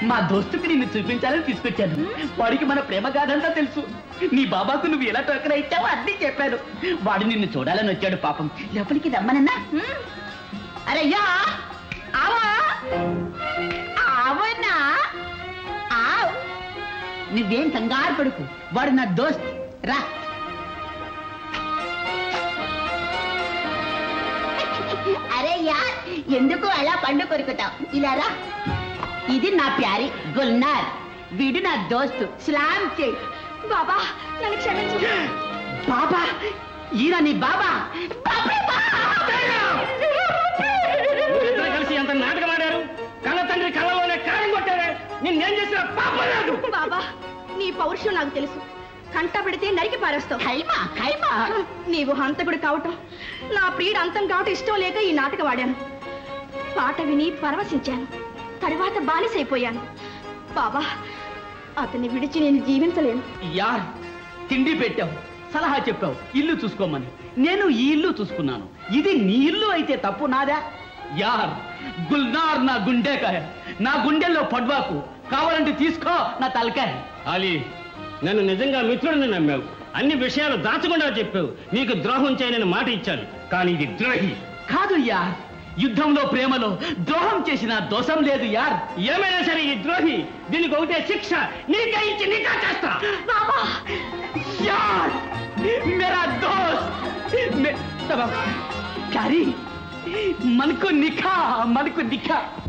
మా దోస్తుకి నిన్ను చూపించాలని తీసుకొచ్చాను వాడికి మన ప్రేమ గాథంతా తెలుసు నీ బాబాకు నువ్వు ఎలా టోకర ఇచ్చావో అన్నీ చెప్పాను వాడు నిన్ను చూడాలని వచ్చాడు పాపం లోపలికి రమ్మనన్నా అరే యా ఆవా ఆవన్నా ఆవ్ నువ్వేం కంగారు పడుకు వాడు నా దోస్త్ రా అరే యార్ ఎందుకు అలా పండు కొరుకుతావు ఇలా రా ఇది నా ప్యారి గుల్నార్ వీడు నా దోస్తు స్లామ్ చేయి బాబా నన్ను క్షమించు బాబా ఈయన నీ బాబా మీరిద్దరు కలిసి ఎంత నాటకం ఆడారు కన్న తండ్రి కళ్ళలోనే కారం కొట్టారే నిన్నేం చేసిన పాపం లేదు బాబా నీ పౌరుషం నాకు తెలుసు కంట పెడితే నరికి పారేస్తావు ఖైమా ఖైమా నీవు హంతకుడు కావటం నా ప్రియుడు అంతం కావటం ఇష్టం లేక ఈ నాటకం ఆడాను పాట విని పరవశించాను తరువాత బానిసైపోయాను బాబా అతన్ని విడిచి నేను జీవించలేను యార్ తిండి పెట్టావు సలహా చెప్పావు ఇల్లు చూసుకోమని నేను ఈ ఇల్లు చూసుకున్నాను ఇది నీ ఇల్లు అయితే తప్పు నాదా యార్ గుల్నార్ నా గుండెకాయ నా గుండెల్లో పడ్వాకు కావాలంటే తీసుకో నా తలకాయ అలీ నన్ను నిజంగా మిత్రుడిని నమ్మావు అన్ని విషయాలు దాచకుండా చెప్పావు నీకు ద్రోహం చేయనని మాట ఇచ్చాను కానీ ఇది ద్రోహి కాదు యార్ యుద్ధంలో ప్రేమలో ద్రోహం చేసిన దోషం లేదు యార్ ఏమైనా సరే ఈ ద్రోహి దీనికి ఒకటే శిక్ష నీకే ఇచ్చి నీకా చేస్తా బాబా यार मेरा दोस्त मे, तब प्यारी मन को निखा मन को दिखा